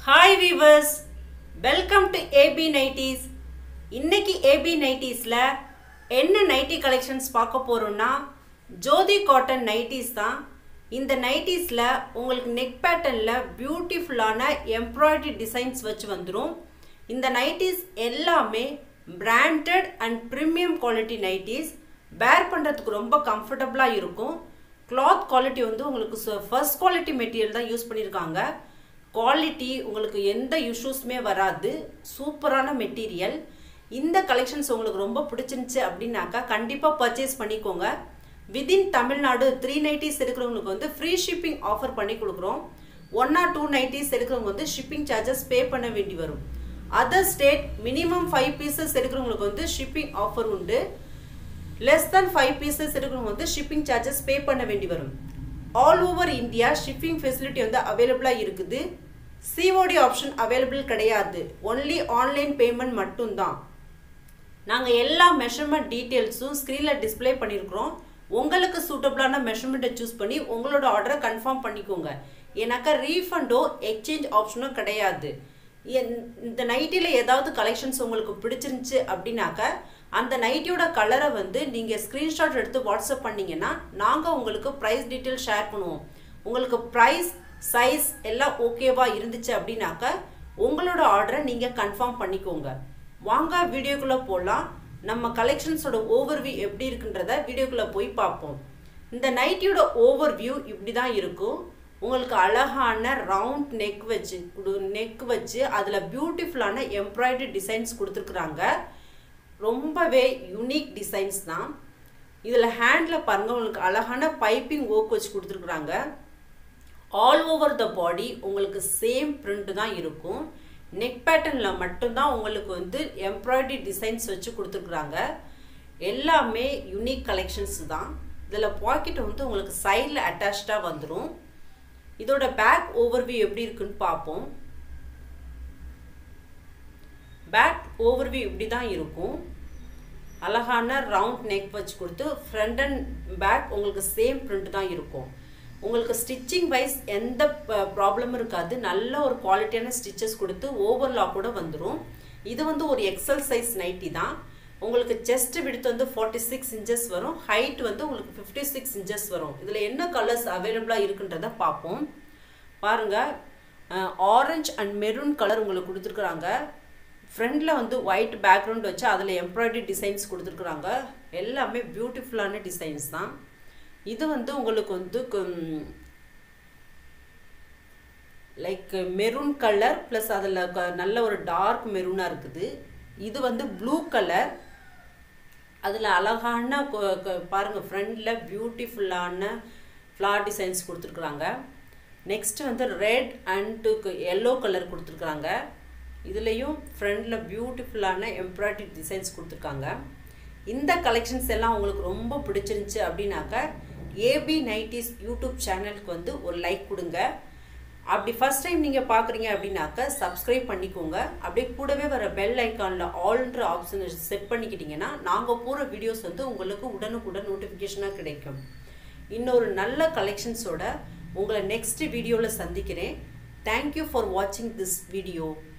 hi viewers welcome to AB nighties இன்னைக்கு ஏபி நைட்டிஸில் என்ன நைட்டி கலெக்ஷன்ஸ் பார்க்க போகிறோம்னா ஜோதி காட்டன் நைட்டிஸ் தான் இந்த நைட்டிஸில் உங்களுக்கு நெக் பேட்டர்னில் பியூட்டிஃபுல்லான எம்ப்ராய்டரி டிசைன்ஸ் வச்சு வந்துடும் இந்த நைட்டிஸ் எல்லாமே branded and premium quality nighties wear பண்ணுறதுக்கு ரொம்ப கம்ஃபர்டபுளாக இருக்கும் கிளாத் குவாலிட்டி வந்து உங்களுக்கு ஃபர்ஸ்ட் குவாலிட்டி மெட்டீரியல் தான் யூஸ் பண்ணியிருக்காங்க குவாலிட்டி உங்களுக்கு எந்த இஷ்யூஸுமே வராது சூப்பரான மெட்டீரியல் இந்த கலெக்ஷன்ஸ் உங்களுக்கு ரொம்ப பிடிச்சிருந்துச்சு அப்படின்னாக்கா கண்டிப்பாக பர்ச்சேஸ் பண்ணிக்கோங்க விதின் தமிழ்நாடு த்ரீ நைட்டிஸ் இருக்கிறவங்களுக்கு வந்து ஃப்ரீ ஷிப்பிங் ஆஃபர் பண்ணி கொடுக்குறோம் ஒன் ஆர் டூ நைட்டிஸ் எடுக்கிறவங்க வந்து ஷிப்பிங் சார்ஜஸ் பே பண்ண வேண்டி வரும் other state minimum five pieces எடுக்கிறவங்களுக்கு வந்து ஷிப்பிங் ஆஃபர் உண்டு லெஸ் தென் ஃபைவ் பீசஸ் இருக்கிறவங்க வந்து ஷிப்பிங் சார்ஜஸ் பே பண்ண வேண்டி வரும் all over India shipping facility வந்து அவைலபிளாக இருக்குது சிஓடி ஆப்ஷன் அவைலபிள் கிடையாது ஒன்லி ஆன்லைன் பேமெண்ட் மட்டும்தான் நாங்கள் எல்லா மெஷர்மெண்ட் டீட்டெயில்ஸும் ஸ்க்ரீனில் டிஸ்பிளே பண்ணியிருக்கிறோம் உங்களுக்கு சூட்டபிளான மெஷர்மெண்ட்டை சூஸ் பண்ணி உங்களோட ஆர்டரை கன்ஃபார்ம் பண்ணிக்கோங்க ஏன்னாக்கா ரீஃபண்டோ எக்ஸ்சேஞ்ச் ஆப்ஷனும் கிடையாது இந்த நைட்டியில் ஏதாவது கலெக்ஷன்ஸ் உங்களுக்கு பிடிச்சிருந்துச்சு அப்படின்னாக்கா அந்த நைட்டியோட கலரை வந்து நீங்கள் ஸ்க்ரீன்ஷாட் எடுத்து வாட்ஸ்அப் பண்ணிங்கன்னா நாங்கள் உங்களுக்கு ப்ரைஸ் டீட்டெயில் ஷேர் பண்ணுவோம் உங்களுக்கு ப்ரைஸ் சைஸ் எல்லாம் ஓகேவா இருந்துச்சு அப்படின்னாக்கா உங்களோட ஆர்டரை நீங்கள் கன்ஃபார்ம் பண்ணிக்கோங்க வாங்க வீடியோக்குள்ளே போகலாம் நம்ம கலெக்ஷன்ஸோட ஓவர்வியூ எப்படி இருக்குன்றத வீடியோக்குள்ளே போய் பார்ப்போம் இந்த நைட்டியோட ஓவர்வியூ இப்படி தான் இருக்கும் உங்களுக்கு அழகான ரவுண்ட் நெக் வச்சு நெக் வச்சு அதில் பியூட்டிஃபுல்லான எம்ப்ராய்டரி டிசைன்ஸ் கொடுத்துருக்குறாங்க ரொம்பவே யுனிக் டிசைன்ஸ் தான் இதில் ஹேண்டில் பாருங்கள் உங்களுக்கு அழகான பைப்பிங் ஒர்க் வச்சு கொடுத்துருக்குறாங்க ஆல் ஓவர் த பாடி உங்களுக்கு சேம் பிரிண்ட் தான் இருக்கும் நெக் பேட்டர்னில் மட்டும்தான் உங்களுக்கு வந்து எம்ப்ராய்டரி டிசைன்ஸ் வச்சு கொடுத்துருக்குறாங்க எல்லாமே யுனிக் கலெக்ஷன்ஸ் தான் இதில் பாக்கெட் வந்து உங்களுக்கு சைடில் அட்டாச்சாக வந்துடும் இதோட பேக் ஓவர்வியூ எப்படி இருக்குன்னு பார்ப்போம் பேக் ஓவர்வியூ இப்படி தான் இருக்கும் அழகான ரவுண்ட் நெக் வச்சு கொடுத்து ஃப்ரண்ட் அண்ட் பேக் உங்களுக்கு சேம் பிரிண்ட் தான் இருக்கும் உங்களுக்கு ஸ்டிச்சிங் வைஸ் எந்த ப்ராப்ளமும் இருக்காது நல்ல ஒரு குவாலிட்டியான ஸ்டிச்சஸ் கொடுத்து ஓவர்லாக் கூட வந்துடும் இது வந்து ஒரு எக்ஸல் சைஸ் நைட்டி தான் உங்களுக்கு செஸ்ட் விடுத்து வந்து ஃபார்ட்டி சிக்ஸ் இன்ச்சஸ் வரும் ஹைட் வந்து உங்களுக்கு ஃபிஃப்டி சிக்ஸ் இன்ச்சஸ் வரும் இதில் என்ன கலர்ஸ் அவைலபிளாக இருக்குன்றத பார்ப்போம் பாருங்கள் ஆரஞ்ச் அண்ட் மெரூன் கலர் உங்களுக்கு கொடுத்துருக்குறாங்க ஃப்ரண்டில் வந்து ஒயிட் பேக்ரவுண்ட் வச்சு அதில் எம்ப்ராய்டரி டிசைன்ஸ் கொடுத்துருக்குறாங்க எல்லாமே பியூட்டிஃபுல்லான டிசைன்ஸ் தான் இது வந்து உங்களுக்கு வந்து லைக் மெரூன் கலர் ப்ளஸ் அதில் நல்ல ஒரு டார்க் மெரூனாக இருக்குது இது வந்து ப்ளூ கலர் அதில் அழகான பாருங்கள் ஃப்ரண்டில் பியூட்டிஃபுல்லான ஃப்ளார் டிசைன்ஸ் கொடுத்துருக்குறாங்க நெக்ஸ்ட்டு வந்து ரெட் அண்டு எல்லோ கலர் கொடுத்துருக்குறாங்க இதுலேயும் ஃப்ரண்டில் பியூட்டிஃபுல்லான எம்ப்ராய்டரி டிசைன்ஸ் கொடுத்துருக்காங்க இந்த கலெக்ஷன்ஸ் எல்லாம் உங்களுக்கு ரொம்ப பிடிச்சிருந்துச்சு அப்படின்னாக்கா ஏபி நைட்டிஸ் யூடியூப் சேனலுக்கு வந்து ஒரு லைக் கொடுங்க அப்படி ஃபஸ்ட் டைம் நீங்கள் பார்க்குறீங்க அப்படின்னாக்கா சப்ஸ்கிரைப் பண்ணிக்கோங்க அப்படியே கூடவே வர பெல் ஐக்கானில் ஆல்ன்ற ஆப்ஷனை செட் பண்ணிக்கிட்டிங்கன்னா நாங்கள் போகிற வீடியோஸ் வந்து உங்களுக்கு உடனுக்குடன் நோட்டிஃபிகேஷனாக கிடைக்கும் இன்னொரு நல்ல கலெக்ஷன்ஸோட உங்களை நெக்ஸ்ட் வீடியோவில் சந்திக்கிறேன் தேங்க்யூ ஃபார் வாட்சிங் திஸ் வீடியோ